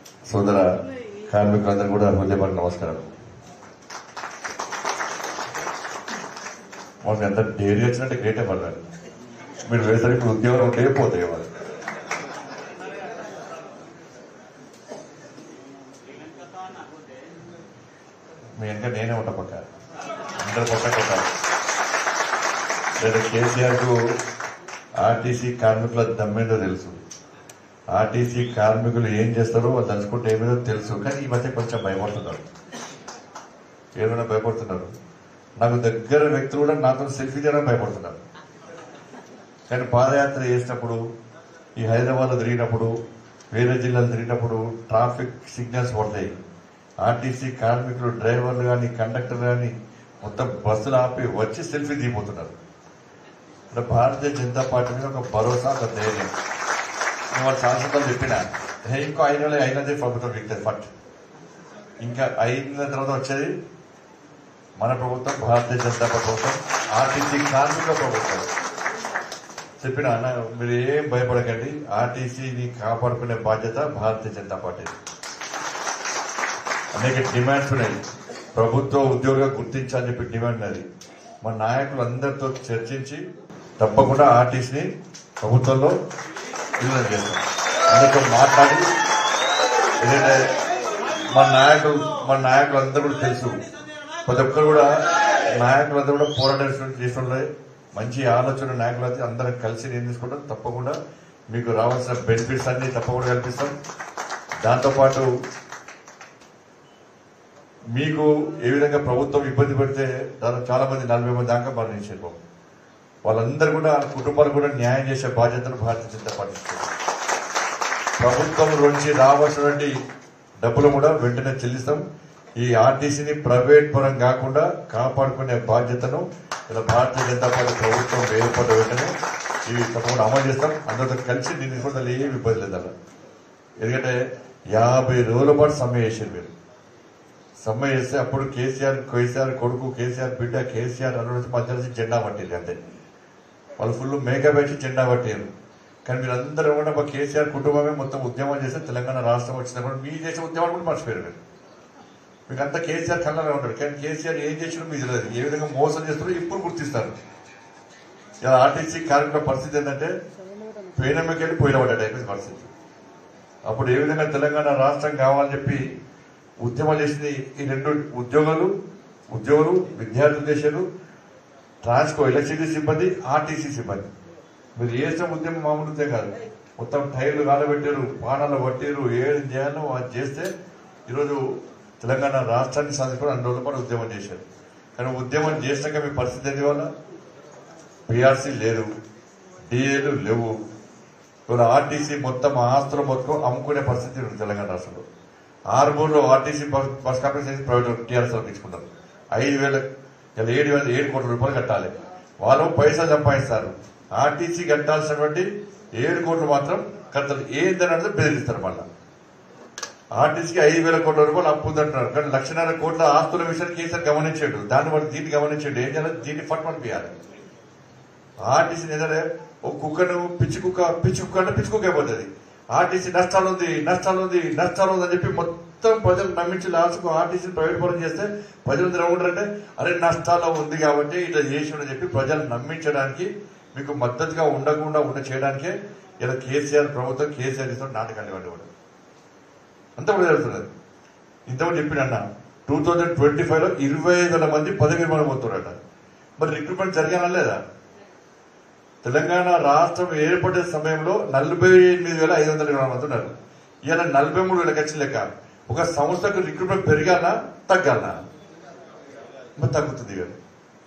సోదర కార్మికులందరూ కూడా హృదయపడి నమస్కారం మాకు ఎంత డైరీ వచ్చినట్టు గ్రేటే పడతారు మీరు వేసరికి ఉద్యోగం ఉంటే పోతాయి వాళ్ళు మీ వెనక నేనే ఉంటా పక్క అందరు పక్క కొట్టాలి లేదా కేసీఆర్ కు ఆర్టీసీ కార్మికుల దమ్మేందో తెలుసు ఆర్టీసీ కార్మికులు ఏం చేస్తారో వాళ్ళు తలుచుకుంటే ఏమేదో తెలుసు కానీ ఈ మధ్య కొంచెం భయపడుతున్నారు ఏమైనా భయపడుతున్నారు నాకు దగ్గర వ్యక్తులు కూడా నాతో సెల్ఫీ తీయడానికి భయపడుతున్నారు కానీ పాదయాత్ర చేసినప్పుడు ఈ హైదరాబాద్లో తిరిగినప్పుడు వేరే జిల్లాలు తిరిగినప్పుడు ట్రాఫిక్ సిగ్నల్స్ పడతాయి ఆర్టీసీ కార్మికులు డ్రైవర్లు కానీ కండక్టర్ కానీ మొత్తం బస్సులు ఆపి వచ్చి సెల్ఫీ దిగిపోతున్నారు అంటే భారతీయ జనతా పార్టీ మీద ఒక భరోసా ఒక ధైర్యం నేను వాళ్ళు శాసనసభలు చెప్పిన "హే, ఇంకో ఐదు నెలలు అయినది ప్రభుత్వం విక్టది ఫట్ ఇంకా ఐదు నెలల తర్వాత వచ్చేది మన ప్రభుత్వం భారతీయ జనతా పార్టీ ప్రభుత్వం ఆర్టీసీ కార్మికుల ప్రభుత్వం చెప్పిన అన్న మీరు ఏం భయపడకండి ఆర్టీసీని కాపాడుకునే బాధ్యత భారతీయ జనతా పార్టీ అనేక డిమాండ్స్ ఉన్నాయి ప్రభుత్వ ఉద్యోగ గుర్తించాలని చెప్పి డిమాండ్ ఉన్నది మన నాయకులందరితో చర్చించి తప్పకుండా ఆర్టీసీని ప్రభుత్వంలో విడుదల చేస్తాం అందరితో మాట్లాడి ఎందుకంటే మన నాయకులు మన నాయకులందరూ కూడా తెలుసు ప్రతి ఒక్కరు కూడా నాయకులందరూ కూడా పోరాటం చేస్తుండే మంచి ఆలోచన నాయకులు అయితే అందరం కలిసి నేను తీసుకుంటాం తప్పకుండా మీకు రావాల్సిన బెనిఫిట్స్ అన్ని తప్పకుండా కల్పిస్తాం దాంతోపాటు మీకు ఏ విధంగా ప్రభుత్వం ఇబ్బంది పెడితే దాదాపు చాలా మంది నలభై మంది దాకా మరణించారు పాపం. వాళ్ళందరూ కూడా కుటుంబాలు కూడా న్యాయం చేసే బాధ్యతను భారతీయ జనతా పార్టీ తీసుకుంది. ప్రభుత్వం నుంచి రావాల్సినటువంటి డబ్బులు కూడా వెంటనే చెల్లిస్తాం ఈ ఆర్టీసీని ప్రైవేట్ పరం కాకుండా కాపాడుకునే బాధ్యతను ఇలా భారతీయ జనతా పార్టీ ప్రభుత్వం ఏర్పడ్డ వెంటనే ఇవి తప్పకుండా అమలు చేస్తాం అందరితో కలిసి దీన్ని తీసుకుంటే ఏమి ఇబ్బంది లేదు అలా ఎందుకంటే యాభై రోజుల పాటు సమ్మె చేశారు మీరు సమ్మె చేస్తే అప్పుడు కేసీఆర్ కేసీఆర్ కొడుకు కేసీఆర్ బిడ్డ కేసీఆర్ అల్లుడు మధ్య జెండా పట్టింది అంతే వాళ్ళు ఫుల్ మేకప్ వేసి జెండా పట్టారు కానీ మీరు అందరూ కూడా మా కేసీఆర్ కుటుంబమే మొత్తం ఉద్యమం చేస్తే తెలంగాణ రాష్ట్రం వచ్చినప్పుడు మీ చేసే ఉద్యమాలు కూడా మర్చిపోయారు మీరు మీకు అంతా కేసీఆర్ కళ్ళలో ఉంటాడు కానీ కేసీఆర్ ఏం చేసినా మీకు తెలియదు ఏ విధంగా మోసం చేస్తారో ఇప్పుడు గుర్తిస్తారు ఇలా ఆర్టీసీ కార్మికుల పరిస్థితి ఏంటంటే పోయినమ్మకి వెళ్ళి పోయిన పడ్డ అయిపోయింది పరిస్థితి అప్పుడు ఏ విధంగా తెలంగాణ రాష్ట్రం కావాలని చెప్పి ఉద్యమాలు చేసింది ఈ రెండు ఉద్యోగాలు ఉద్యోగులు విద్యార్థులు చేశారు ట్రాన్స్కో ఎలక్ట్రిసిటీ సిబ్బంది ఆర్టీసీ సిబ్బంది మీరు చేసిన ఉద్యమం మామూలు ఉద్యమం కాదు మొత్తం టైర్లు కాలబెట్టారు పానాలు పట్టారు ఏం చేయాలో అది చేస్తే ఈరోజు తెలంగాణ రాష్ట్రాన్ని సాధించుకొని అన్ని రోజుల పాటు ఉద్యమం చేశారు కానీ ఉద్యమం చేసినాక మీ పరిస్థితి ఏంటి వల్ల పిఆర్సీ లేదు డిఏలు లేవు ఇవాళ ఆర్టీసీ మొత్తం ఆస్తులు మొత్తం అమ్ముకునే పరిస్థితి ఉంది తెలంగాణ రాష్ట్రంలో ఆరుమూరులో ఆర్టీసీ బస్ బస్ కంపెనీ చేసి ప్రైవేట్ టీఆర్ఎస్ తీసుకుంటారు ఐదు వేల ఇలా ఏడు వేల ఏడు కోట్ల రూపాయలు కట్టాలి వాళ్ళు పైసలు సంపాదిస్తారు ఆర్టీసీ కట్టాల్సినటువంటి ఏడు కోట్లు మాత్రం కడతారు ఏందని అంటే బెదిరిస్తారు మళ్ళా ఆర్టీసీకి ఐదు వేల కోట్ల రూపాయలు అప్పు ఉందంటున్నారు కానీ లక్షన్నర కోట్ల ఆస్తుల విషయాన్ని కేసీఆర్ గమనించాడు దాన్ని బట్టి దీన్ని గమనించాడు ఏం చేయాలి దీన్ని ఫట్ పంపించాలి ఆర్టీసీ ఏదంటే ఒక కుక్కను పిచ్చి కుక్క పిచ్చి కుక్క అంటే పిచ్చి కుక్క అయిపోతుంది ఆర్టీసీ నష్టాలు ఉంది నష్టాలు ఉంది నష్టాలు ఉంది అని చెప్పి మొత్తం ప్రజలు నమ్మించి లాస్ట్కు ఆర్టీసీ ప్రైవేట్ పరం చేస్తే ప్రజలు ఏమంటారంటే అరే నష్టాలు ఉంది కాబట్టి ఇట్లా చేసి అని చెప్పి ప్రజలు నమ్మించడానికి మీకు మద్దతుగా ఉండకుండా ఉండ చేయడానికే ఇలా కేసీఆర్ ప్రభుత్వం కేసీఆర్ ఇస్తున్న నాటకాలు ఇవ్వండి కూడా అంతా కూడా జరుగుతున్నది ఇంతకుముందు చెప్పిన టూ థౌజండ్ ట్వంటీ ఫైవ్ లో ఇరవై ఐదు వేల మంది పదవి నిర్మాణం అవుతున్నారట మరి రిక్రూట్మెంట్ జరిగానా లేదా తెలంగాణ రాష్ట్రం ఏర్పడే సమయంలో నలభై ఎనిమిది వేల ఐదు వందల ఇరవై మంది ఉన్నారు ఇవాళ నలభై మూడు వేల ఖర్చు లెక్క ఒక సంస్థకు రిక్రూట్మెంట్ పెరిగానా తగ్గాలనా మరి తగ్గుతుంది కదా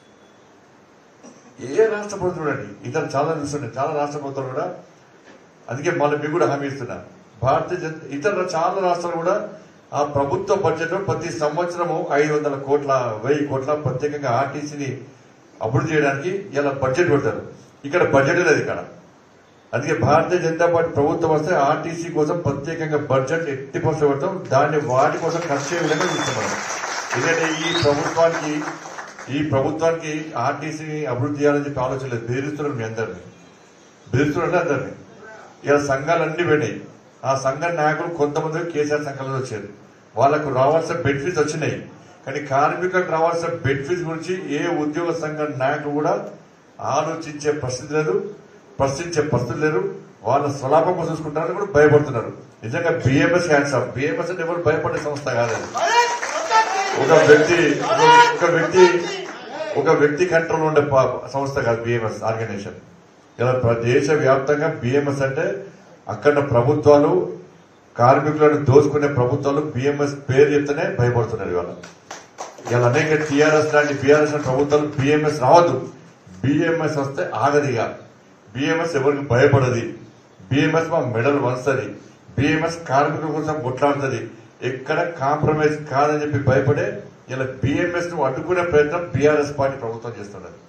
ఏ రాష్ట్ర ప్రభుత్వం చూడండి ఇతర చాలా చూస్తుండే చాలా రాష్ట్ర ప్రభుత్వాలు కూడా అందుకే మళ్ళీ మీకు కూడా హామీ ఇస్తున్నా భారతీయ జనతా ఇతర చాలా రాష్ట్రాలు కూడా ఆ ప్రభుత్వ బడ్జెట్ లో ప్రతి సంవత్సరము ఐదు వందల కోట్ల వెయ్యి కోట్ల ప్రత్యేకంగా ఆర్టీసీని అభివృద్ధి చేయడానికి ఇలా బడ్జెట్ పెడతారు ఇక్కడ బడ్జెట్ లేదు ఇక్కడ అందుకే భారతీయ జనతా పార్టీ ప్రభుత్వం వస్తే ఆర్టీసీ కోసం ప్రత్యేకంగా బడ్జెట్ ఎట్టి పర్సెంట్ పెడతాం దాన్ని వాటి కోసం ఖర్చు అయ్యే విధంగా చూస్తాం ఎందుకంటే ఈ ప్రభుత్వానికి ఈ ప్రభుత్వానికి ఆర్టీసీని అభివృద్ధి చేయాలని చెప్పి ఆలోచన లేదు బెదిరిస్తున్నారు మీ అందరినీ బెదిరిస్తున్నారు అందరినీ ఇలా సంఘాలన్నీ పోయినాయి ఆ సంఘ నాయకులు కొంతమంది కేసీఆర్ సంఘంలో వచ్చారు వాళ్ళకు రావాల్సిన బెనిఫిట్స్ వచ్చినాయి కానీ కార్మికులకు రావాల్సిన బెనిఫిట్స్ గురించి ఏ ఉద్యోగ సంఘ నాయకులు కూడా ఆలోచించే పరిస్థితి లేదు ప్రశ్నించే పరిస్థితి లేరు వాళ్ళ స్వలాభం కోసం చూసుకుంటారని కూడా భయపడుతున్నారు నిజంగా బిఎంఎస్ హ్యాండ్స్ ఆఫ్ బిఎంఎస్ అంటే ఎవరు భయపడే సంస్థ కాదు అది. ఒక వ్యక్తి ఒక వ్యక్తి ఒక వ్యక్తి కంట్రోల్ ఉండే ప- సంస్థ కాదు బిఎంఎస్ ఆర్గనైజేషన్ ఇలా ప్ర- దేశ వ్యాప్తంగా బిఎంఎస్ అంటే అక్కడ ప్రభుత్వాలు కార్మికులను దోచుకునే ప్రభుత్వాలు బిఎంఎస్ పేరు చెప్తేనే భయపడుతున్నారు ఇవాళ ఇలా అనేక టీఆర్ఎస్ లాంటి బీఆర్ఎస్ లాంటి ప్రభుత్వాలు బిఎంఎస్ రావద్దు బిఎంఎస్ వస్తే ఆగదిగా బిఎంఎస్ ఎవరికి భయపడది బిఎంఎస్ మా మెడల్ వస్తుంది బిఎంఎస్ కార్మికుల కోసం కొట్లాడుతుంది ఎక్కడ కాంప్రమైజ్ కాదని చెప్పి భయపడే ఇలా బిఎంఎస్ ను అడ్డుకునే ప్రయత్నం బీఆర్ఎస్ పార్టీ ప్రభుత్వం చేస్తున్నది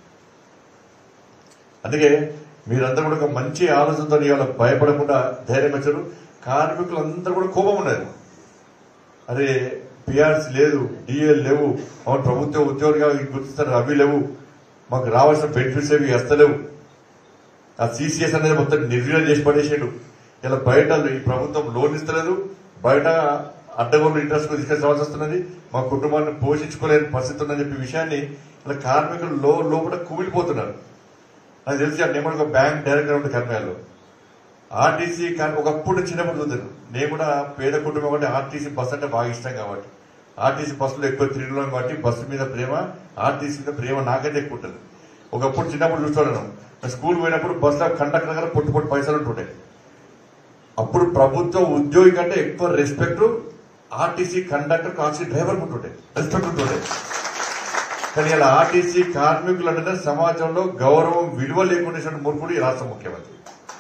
అందుకే మీరందరూ కూడా ఒక మంచి ఆలోచనతో ఇవాళ భయపడకుండా ధైర్యం వచ్చారు కార్మికులందరూ కూడా కోపం ఉన్నది అరే పిఆర్సీ లేదు డిఎల్ లేవు అవును ప్రభుత్వ ఉద్యోగిగా గుర్తిస్తారు అవి లేవు మాకు రావాల్సిన బెనిఫిట్స్ ఏవి వస్తలేవు ఆ సిసిఎస్ అనేది మొత్తం నిర్వీర్యం చేసి పడేసాడు ఇలా బయట ఈ ప్రభుత్వం లోన్ ఇస్తలేదు బయట అడ్డగోళ్ళు ఇంట్రెస్ట్ తీసుకెళ్ళాల్సి వస్తున్నది మా కుటుంబాన్ని పోషించుకోలేని పరిస్థితి ఉందని చెప్పి విషయాన్ని ఇలా కార్మికులు లో లోపల కుమిలిపోతున్నారు నాకు తెలిసి నేను కూడా ఒక బ్యాంక్ డైరెక్టర్ ఉంటే కర్మయాలు ఆర్టీసీ కానీ ఒకప్పుడు చిన్నప్పుడు చూద్దాను నేను కూడా పేద కుటుంబం కాబట్టి ఆర్టీసీ బస్ అంటే బాగా ఇష్టం కాబట్టి ఆర్టీసీ బస్సులో ఎక్కువ తిరుగుతాం కాబట్టి బస్సు మీద ప్రేమ ఆర్టీసీ మీద ప్రేమ నాకైతే ఎక్కువ ఉంటుంది ఒకప్పుడు చిన్నప్పుడు చూస్తున్నాను నేను స్కూల్ పోయినప్పుడు బస్సులో కండక్టర్ దగ్గర పొట్టు పొట్టు పైసలు ఉంటుండే అప్పుడు ప్రభుత్వ ఉద్యోగి కంటే ఎక్కువ respect RTC conductor RTC driver ఉంటుండే రెస్పెక్ట్ ఉంటుండే కానీ ఇలా ఆర్టీసీ కార్మికులు అంటే సమాజంలో గౌరవం విలువ లేకుండా మూర్ఖుడు ఈ రాష్ట్ర ముఖ్యమంత్రి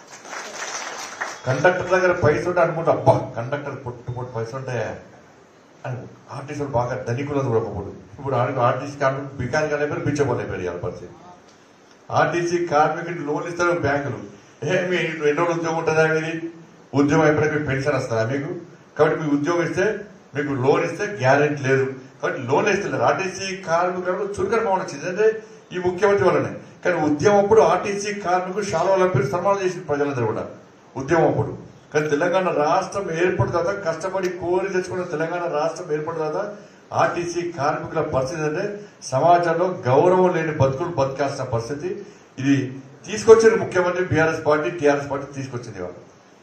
కండక్టర్ దగ్గర పైసలు ఉంటే అనుకుంటా అబ్బా కండక్టర్ పొట్టు పొట్టు పైసలు ఉంటాయా అని ఆర్టీసీ వాళ్ళు బాగా ధనికులు కూడా ఒకప్పుడు ఇప్పుడు ఆడికి ఆర్టీసీ కార్మికులు బికారి అయిపోయారు బిచ్చబోలు అయిపోయారు ఇవాళ పరిస్థితి ఆర్టీసీ కార్మికుడికి లోన్ ఇస్తారు బ్యాంకులు ఏ మీ ఎన్నో రోజులు ఉద్యోగం ఉంటుందా మీది ఉద్యోగం అయిపోయినా మీకు పెన్షన్ వస్తుందా మీకు కాబట్టి మీకు ఉద్యోగం ఇస్తే మీకు లోన్ ఇస్తే గ్యారెంటీ లేదు కాబట్టి లోన్ ఇస్తున్నారు ఆర్టీసీ కార్మికులకు చురుకన భావన వచ్చింది అంటే ఈ ముఖ్యమంత్రి వల్లనే కానీ ఉద్యమం అప్పుడు ఆర్టీసీ కార్మికులు శాలవాళ్ళ పేరు సన్మానం చేసిన ప్రజలందరూ కూడా ఉద్యమం అప్పుడు కానీ తెలంగాణ రాష్ట్రం ఏర్పడిన తర్వాత కష్టపడి కోరి తెచ్చుకున్న తెలంగాణ రాష్ట్రం ఏర్పడిన తర్వాత ఆర్టీసీ కార్మికుల పరిస్థితి అంటే సమాజంలో గౌరవం లేని బతుకులు బతకాల్సిన పరిస్థితి ఇది తీసుకొచ్చిన ముఖ్యమంత్రి బీఆర్ఎస్ పార్టీ టీఆర్ఎస్ పార్టీ తీసుకొచ్చింది వాళ్ళు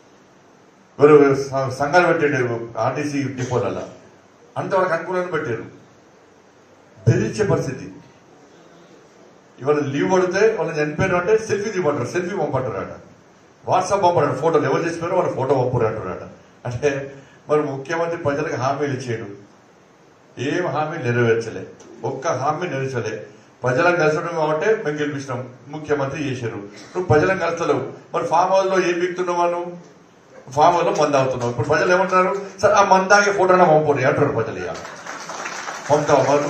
ఎవరు స- సంఘాలు పెట్టాడు ఆర్టీసీ డిపోలలో అంత వాళ్ళకి అనుకూలంగా పెట్టారు బెదిరించే పరిస్థితి ఇవాళ లీవ్ పడితే వాళ్ళు చనిపోయారు అంటే సెల్ఫీ తీయమంటారు సెల్ఫీ పంపంటారు అట వాట్సాప్ పంపడారు ఫోటోలు ఎవరు చేసిపోయారో వాళ్ళు ఫోటో పంపురు అంటారట అంటే మరి ముఖ్యమంత్రి ప్రజలకు హామీలు ఇచ్చాడు ఏం హామీ నెరవేర్చలే ఒక్క హామీ నెరవేర్చలే ప్రజలను కలిసడం కాబట్టి మేము గెలిపించినాం ముఖ్యమంత్రి చేశారు నువ్వు ప్రజలను కలుస్తలేవు మరి ఫామ్ హౌస్ లో ఏం బిక్తున్నావు నువ్వు ఫామ్ హౌస్ లో మంది అవుతున్నావు ఇప్పుడు ప్రజలు ఏమంటారు సార్ ఆ మంది తాగే ఫోటోనే పంపురు అంటారు ప్రజలు ఇక పంపుతావు మరి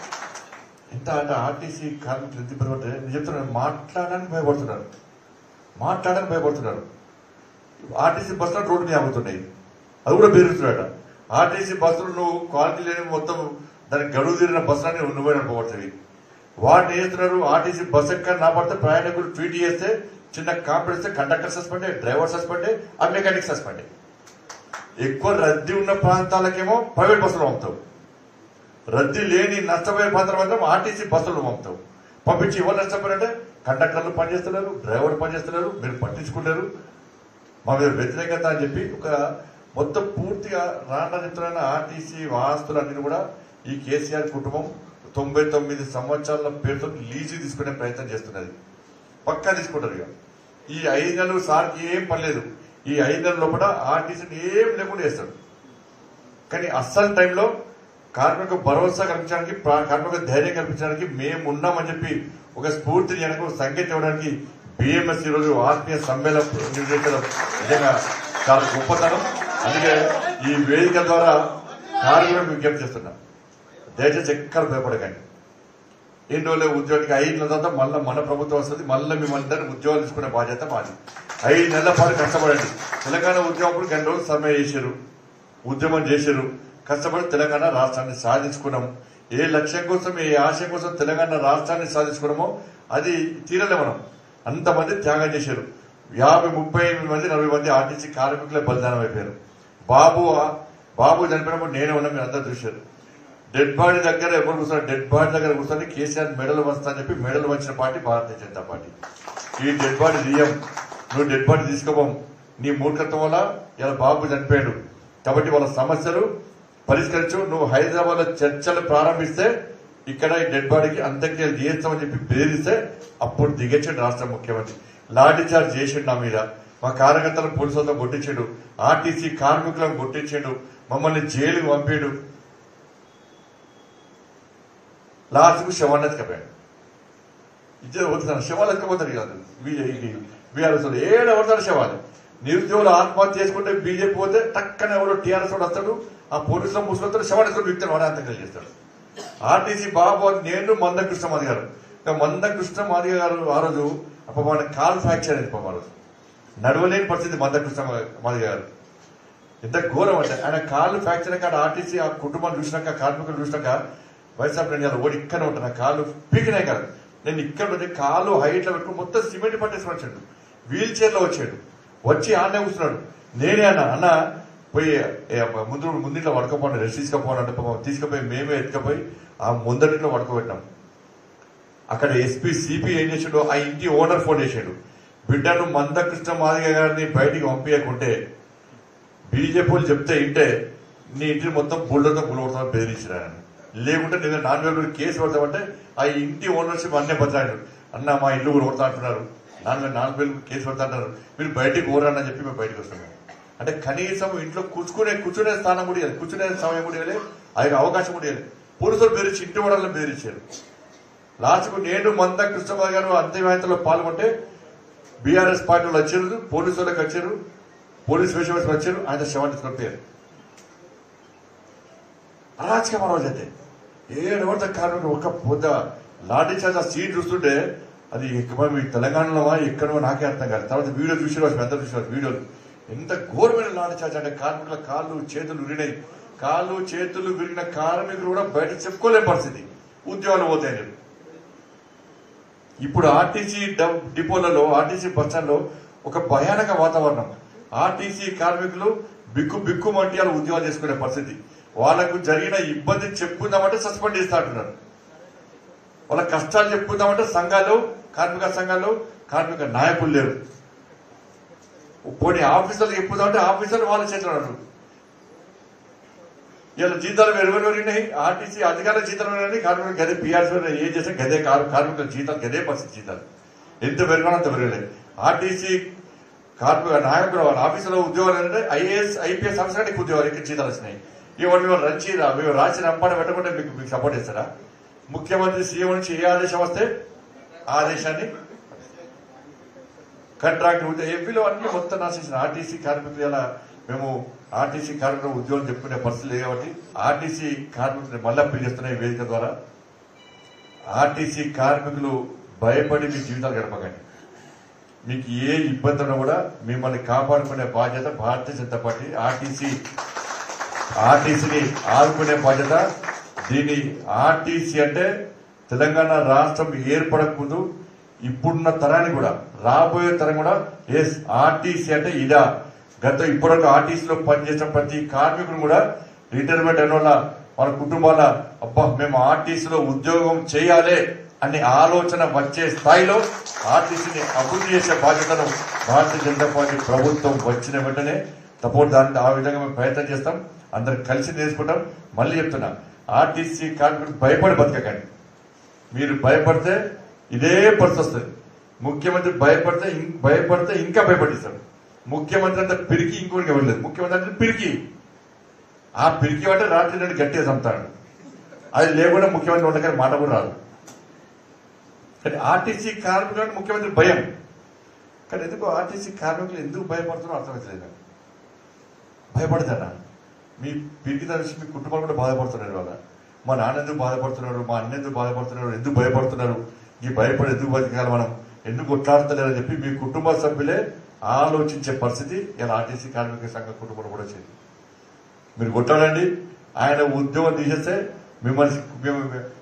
ఎంత అంటే ఆర్టీసీ కార్మికులు ఎంత ఇబ్బంది పడితే నేను చెప్తున్నాను మాట్లాడడానికి భయపడుతున్నారు మాట్లాడడానికి భయపడుతున్నారు ఆర్టీసీ బస్సులు రోడ్డు మీద ఆగుతున్నాయి అది కూడా బెదిరిస్తున్నాడట ఆర్టీసీ బస్సులు నువ్వు క్వాలిటీ లేని మొత్తం దానికి గడువు తీరిన బస్సులని నువ్వే నడపబడుతుంది వాటిని చేస్తున్నారు ఆర్టీసీ బస్ ఎక్కడ నా పడితే ప్రయాణికులు ట్వీట్ చేస్తే చిన్న కాంప్లైంట్ ఇస్తే కండక్టర్ సస్పెండ్ డ్రైవర్ సస్పెండ్ ఆ మెకానిక్ సస్పెండ్ ఎక్కువ రద్దీ ఉన్న ప్రాంతాలకేమో ప్రైవేట్ బస్సులు పంపుతావు రద్దీ లేని నష్టపోయే ప్రాంతాల మాత్రం ఆర్టీసీ బస్సులు పంపుతావు పంపించి ఎవరు నష్టపోయారంటే కండక్టర్లు పనిచేస్తున్నారు డ్రైవర్ పనిచేస్తున్నారు మీరు పట్టించుకుంటారు మా మీద వ్యతిరేకత అని చెప్పి ఒక మొత్తం పూర్తిగా రాండా చెప్తున్న ఆర్టీసీ వాస్తులన్నీ కూడా ఈ కేసీఆర్ కుటుంబం తొంభై తొమ్మిది సంవత్సరాల పేరుతో లీజు తీసుకునే ప్రయత్నం చేస్తున్నది పక్కా తీసుకుంటారు ఇక ఈ ఐదు నెలలు సార్కి ఏం పర్లేదు ఈ ఐదు నెలల లోపల ఆర్టీసీని ఏం లేకుండా చేస్తాడు కానీ అస్సలు టైంలో కార్మిక భరోసా కల్పించడానికి ప్రా- కార్మిక ధైర్యం కల్పించడానికి మేము ఉన్నామని చెప్పి ఒక స్ఫూర్తిని వెనక ఒక సంకేతం ఇవ్వడానికి బిఎంఎస్ ఈ రోజు ఆత్మీయ సమ్మేళనం నిర్వహించడం నిజంగా చాలా గొప్పతనం అందుకే ఈ వేదిక ద్వారా కార్మికులకు విజ్ఞప్తి చేస్తున్నాం దయచేసి ఎక్కడ భయపడకండి ఎన్ని రోజులు ఉద్యోగానికి ఐదు నెలల తర్వాత మళ్ళీ మన ప్రభుత్వం వస్తుంది మళ్ళీ మిమ్మల్ని ఉద్యోగాలు తీసుకునే బాధ్యత మాది ఐదు నెలల పాటు కష్టపడండి తెలంగాణ ఉద్యమం అప్పుడు గంట రోజులు సమ్మె చేశారు ఉద్యమం చేశారు కష్టపడి తెలంగాణ రాష్ట్రాన్ని సాధించుకున్నాం ఏ లక్ష్యం కోసం ఏ ఆశయం కోసం తెలంగాణ రాష్ట్రాన్ని సాధించుకున్నామో అది తీరలే మనం అంతమంది త్యాగం చేశారు యాభై ముప్పై ఎనిమిది మంది నలభై మంది ఆర్టీసీ కార్మికులే బలిదానం అయిపోయారు బాబు బాబు చనిపోయినప్పుడు నేనే ఉన్నా మీరు అందరూ చూశారు డెడ్ బాడీ దగ్గర ఎవరు కూర్చొని డెడ్ బాడీ దగ్గర కూర్చొని కేసీఆర్ మెడల్ వస్తా అని చెప్పి మెడల్ వచ్చిన పార్టీ భారతీయ జనతా పార్టీ ఈ డెడ్ బాడీ తీయం నువ్వు డెడ్ బాడీ తీసుకోపోం నీ మూర్ఖత్వం వల్ల ఇలా బాబు చనిపోయాడు కాబట్టి వాళ్ళ సమస్యలు పరిష్కరించు నువ్వు హైదరాబాద్ లో చర్చలు ప్రారంభిస్తే ఇక్కడ ఈ డెడ్ బాడీకి అంత్యక్రియలు చేస్తామని చెప్పి బెదిరిస్తే అప్పుడు దిగచ్చాడు రాష్ట్ర ముఖ్యమంత్రి లాఠీ చార్జ్ చేసిండు నా మీద మా కార్యకర్తలను పోలీసులతో కొట్టించాడు ఆర్టీసీ కార్మికులను కొట్టించాడు మమ్మల్ని జైలుకు పంపాడు లాస్ట్కు శవాన్ని ఎత్తుకపోయాడు ఇద్దరు పోతున్నారు శవాలు ఎత్తుకపోతారు కాదు బీఆర్ఎస్ ఏడు ఎవరుతారు శవాలు నిరుద్యోగులు ఆత్మహత్య చేసుకుంటే బీజేపీ పోతే టక్కన ఎవరో టీఆర్ఎస్ వాడు వస్తాడు ఆ పోలీసులో ముసుకొస్తాడు శవాన్ని ఎత్తుకొని వ్యక్తిని వాడే అంతకం చేస్తాడు ఆర్టీసీ బాబు అని నేను మంద కృష్ణమాది గారు ఇంకా మంద కృష్ణమాది గారు ఆ రోజు అప్ప మన కాల్ ఫ్రాక్చర్ అయింది పాపం ఆ రోజు నడవలేని పరిస్థితి మంద కృష్ణమాది గారు ఎంత ఘోరం అంటే ఆయన కాళ్ళు ఫ్రాక్చర్ అయ్యాక ఆర్టీసీ ఆ కుటుంబం చూసినాక కార్మికులు చూసినాక వైఎస్ఆర్ నేను ఓడి ఇక్కడ ఉంటాను కాళ్ళు పీకినాయి కాదు నేను ఇక్కడ ఉంటే కాళ్ళు హైట్ లో పెట్టుకుని మొత్తం సిమెంట్ పట్టేసి వచ్చాడు వీల్ చైర్ లో వచ్చాడు వచ్చి ఆడనే కూర్చున్నాడు నేనే అన్న అన్న పోయి ఏ, ముందు ముందింట్లో పడుకోపోండి రెస్ట్ తీసుకపోండి అంటే పాపం తీసుకుపోయి మేమే ఎత్తుకపోయి ఆ ముందటిలో పడుకోబెట్టాం అక్కడ ఎస్పీ సిపి ఏం చేసాడు ఆ ఇంటి ఓనర్ ఫోన్ చేశాడు బిడ్డను మందకృష్ణ మాదిగ గారిని బయటికి పంపించకుంటే బీజేపీ వాళ్ళు చెప్తే ఇంటే నీ ఇంటిని మొత్తం బుల్డర్తో గులగొడతామని బెదిరించినారని లేకుంటే నేను నాన్ వేలు కేసు పెడతామంటే ఆ ఇంటి ఓనర్షిప్ అన్నే బతాడు అన్న మా ఇల్లు కూడా కొడతా అంటున్నారు నాన్ వేలు నాలుగు వేలు కేసు పెడతా అంటున్నారు మీరు బయటికి పోరని చెప్పి మేము బయటకు వస్తున్నాం అంటే కనీసం ఇంట్లో కూర్చునే కూర్చునే స్థానం కూడా ఇవ్వాలి కూర్చునే సమయం కూడా ఇవ్వలేదు అది అవకాశం కూడా ఇవ్వలేదు పోలీసులు బెదిరించి ఇంటి వాళ్ళని బెదిరించారు లాస్ట్కు నేను మంద కృష్ణబాబు గారు అంతిమయాత్రలో పాల్గొంటే బీఆర్ఎస్ పార్టీలు వచ్చారు పోలీసు వాళ్ళకి వచ్చారు పోలీస్ వేషం వేసుకొని వచ్చారు ఆయన శవాన్ని చంపారు అరాచకం ఆ రోజు అయితే ఏడు వద్ద కార్మికులు ఒక పొద్ద లాఠీ చార్జ్ ఆ సీట్ చూస్తుంటే అది ఎక్కడ మీ తెలంగాణలోవా ఎక్కడో నాకే అర్థం కాదు తర్వాత వీడియో చూసి రోజు పెద్ద చూసిన వీడియోలు ఎంత ఘోరమైన లాఠీ చార్జ్ అంటే కార్మికుల కాళ్ళు చేతులు విరిగినాయి కాళ్ళు చేతులు విరిగిన కార్మికులు కూడా బయట చెప్పుకోలేని పరిస్థితి ఉద్యోగాలు పోతాయి ఇప్పుడు ఆర్టీసీ డబ్- డిపోలలో ఆర్టీసీ బస్టాండ్లో ఒక భయానక వాతావరణం ఆర్టీసీ కార్మికులు బిక్కు బిక్కు మంటి వాళ్ళు ఉద్యోగాలు చేసుకునే పరిస్థితి వాళ్ళకు జరిగిన ఇబ్బంది చెప్పుకుందామంటే సస్పెండ్ చేస్తా అంటున్నారు వాళ్ళ కష్టాలు చెప్పుకుందామంటే సంఘాలు కార్మిక సంఘాలు కార్మిక నాయకులు లేరు పోనీ ఆఫీసర్లు చెప్పుకుందామంటే ఆఫీసర్లు వాళ్ళ చేతిలో ఉన్నారు ఇలా జీతాలు వెలువరి పెరిగినాయి ఆర్టీసీ అధికారుల జీతాలు పెరిగినాయి కార్మికులు గదే పీఆర్సీ ఏం చేస్తే గదే కార్- కార్మికుల జీతాలు గదే పరిస్థితి జీతాలు ఎంత పెరిగినా అంత పెరగలేదు ఆర్టీసీ కార్మిక నాయకులు వాళ్ళ ఆఫీసులో ఉద్యోగాలు అంటే ఐఏఎస్ ఐపీఎస్ ఆఫీసర్కి ఉద్యోగాలు ఇక్కడ జీతాలు వచ్చినాయి ఇవాళ మేము రంచి రా- మేము రాసి రంపాట పెట్టకుండా మీకు మీకు సపోర్ట్ చేస్తారా ముఖ్యమంత్రి సీఎం నుంచి ఏ ఆదేశం వస్తే ఆ ఆదేశాన్ని కాంట్రాక్ట్ ఏపీలో అన్ని మొత్తం నాశించిన ఆర్టీసీ కార్మికులు ఇలా మేము ఆర్టీసీ కార్మికులు ఉద్యోగం చెప్పుకునే పరిస్థితి లేదు కాబట్టి ఆర్టీసీ కార్మికులు మళ్ళీ అప్పీల్ చేస్తున్న ఈ వేదిక ద్వారా ఆర్టీసీ కార్మికులు భయపడి మీ జీవితాలు గడపకండి మీకు ఏ ఇబ్బంది ఉన్నా కూడా మిమ్మల్ని కాపాడుకునే బాధ్యత భారతీయ జనతా పార్టీ ఆర్టీసీ ఆర్టీసీని ఆదుకునే బాధ్యత దీని ఆర్టీసీ అంటే తెలంగాణ రాష్ట్రం ఏర్పడకముందు ఇప్పుడున్న తరాన్ని కూడా రాబోయే తరం కూడా ఎస్ ఆర్టీసీ అంటే ఇదా గత ఇప్పటివరకు ఆర్టీసీలో పనిచేసిన ప్రతి కార్మికుడు కూడా రిటైర్మెంట్ అయిన వాళ్ళ వాళ్ళ కుటుంబాల అబ్బా మేము ఆర్టీసీలో ఉద్యోగం చేయాలి అనే ఆలోచన వచ్చే స్థాయిలో ఆర్టీసీని అభివృద్ధి చేసే బాధ్యతను భారతీయ జనతా పార్టీ ప్రభుత్వం వచ్చిన వెంటనే తప్పకుండా దాన్ని ఆ విధంగా మేము ప్రయత్నం చేస్తాం అందరు కలిసి నేర్చుకుంటాం మళ్ళీ చెప్తున్నా ఆర్టీసీ కార్మికులు భయపడి బతకకండి మీరు భయపడితే ఇదే పరిస్థితి వస్తుంది ముఖ్యమంత్రి భయపడితే ఇం- భయపడితే ఇంకా భయపడిస్తాడు ముఖ్యమంత్రి అంతా పిరికి ఇంకోటి ఇవ్వలేదు ముఖ్యమంత్రి అంటే పిరికి ఆ పిరికి అంటే రాత్రి నుండి గట్టిగా చంపుతాడు అది లేకుండా ముఖ్యమంత్రి ఉండగానే మాట కూడా రాదు కానీ ఆర్టీసీ కార్మికులు అంటే ముఖ్యమంత్రి భయం కానీ ఎందుకు ఆర్టీసీ కార్మికులు ఎందుకు భయపడుతున్నారో అర్థమవుతలేదు నాకు భయపడతారా మీ పిరికి తెలిసి మీ కుటుంబాలు కూడా బాధపడుతున్నారు వాళ్ళ మా నాన్న ఎందుకు బాధపడుతున్నారు మా అన్న ఎందుకు బాధపడుతున్నారు ఎందుకు భయపడుతున్నారు ఈ భయపడి ఎందుకు బతకాలి మనం ఎందుకు కొట్లాడతలేరని చెప్పి మీ కుటుంబ సభ్యులే ఆలోచించే పరిస్థితి ఇలా ఆర్టీసీ కార్మిక సంఘ కుటుంబంలో కూడా వచ్చింది మీరు కొట్టాడండి ఆయన ఉద్యోగం తీసేస్తే మిమ్మల్ని మేము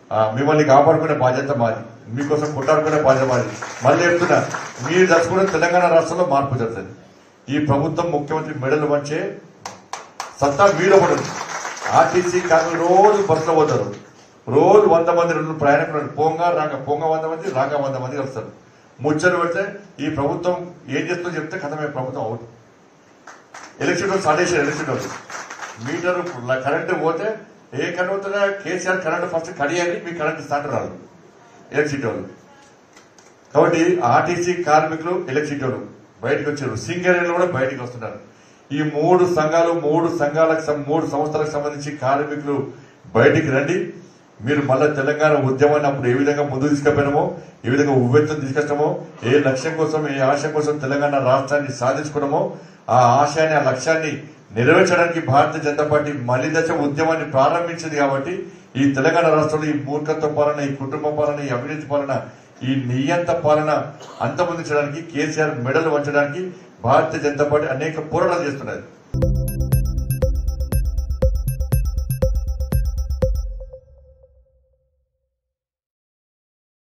ఆ, మిమ్మల్ని కాపాడుకునే బాధ్యత మాది మీకోసం కొట్టాడుకునే బాధ్యత మాది మళ్ళీ చెప్తున్నా మీరు దర్శకున్న తెలంగాణ రాష్ట్రంలో మార్పు జరుగుతుంది ఈ ప్రభుత్వం ముఖ్యమంత్రి మెడలు వంచే సత్తా మీలో కూడా ఉంది ఆర్టీసీ కార్మికులు రోజు బస్సులో పోతారు రోజు వంద మంది రెండు ప్రయాణికులు పోంగ రాక పోంగ వంద మంది రాక వంద మంది వస్తారు ముచ్చలు పెడితే ఈ ప్రభుత్వం ఏం చేస్తుందో చెప్తే కథమే ప్రభుత్వం అవుట్ ఎలక్షన్ రోజు స్టార్ట్ చేశారు ఎలక్షన్ రోజు మీటర్ కరెంట్ పోతే ఏ కరెంట్ పోతుందా కేసీఆర్ కరెంట్ ఫస్ట్ కడియాలి మీ కరెంట్ స్టార్ట్ రాదు ఎలక్షన్ వాళ్ళు కాబట్టి ఆర్టీసీ కార్మికులు ఎలక్షన్ వాళ్ళు బయటకు వచ్చారు సింగరేణిలో కూడా బయటకు వస్తున్నారు ఈ మూడు సంఘాలు మూడు సంఘాలకు సం- మూడు సంస్థలకు సంబంధించి కార్మికులు బయటికి రండి మీరు మళ్ళా తెలంగాణ ఉద్యమాన్ని అప్పుడు ఏ విధంగా ముందుకు తీసుకుపోయినామో ఏ విధంగా ఉవ్వెత్తును తీసుకొచ్చామో ఏ లక్ష్యం కోసం ఏ ఆశ కోసం తెలంగాణ రాష్ట్రాన్ని సాధించుకున్నామో ఆ ఆశయాన్ని ఆ లక్ష్యాన్ని నెరవేర్చడానికి భారతీయ జనతా పార్టీ మళ్ళీ దశ ఉద్యమాన్ని ప్రారంభించింది కాబట్టి ఈ తెలంగాణ రాష్ట్రంలో ఈ మూర్ఖత్వ పాలన ఈ కుటుంబ పాలన ఈ అవినీతి పాలన ఈ నియంత పాలన అంతమొందించడానికి కేసీఆర్ మెడలు వంచడానికి భారతీయ జనతా పార్టీ అనేక పోరాటాలు చేస్తున్నది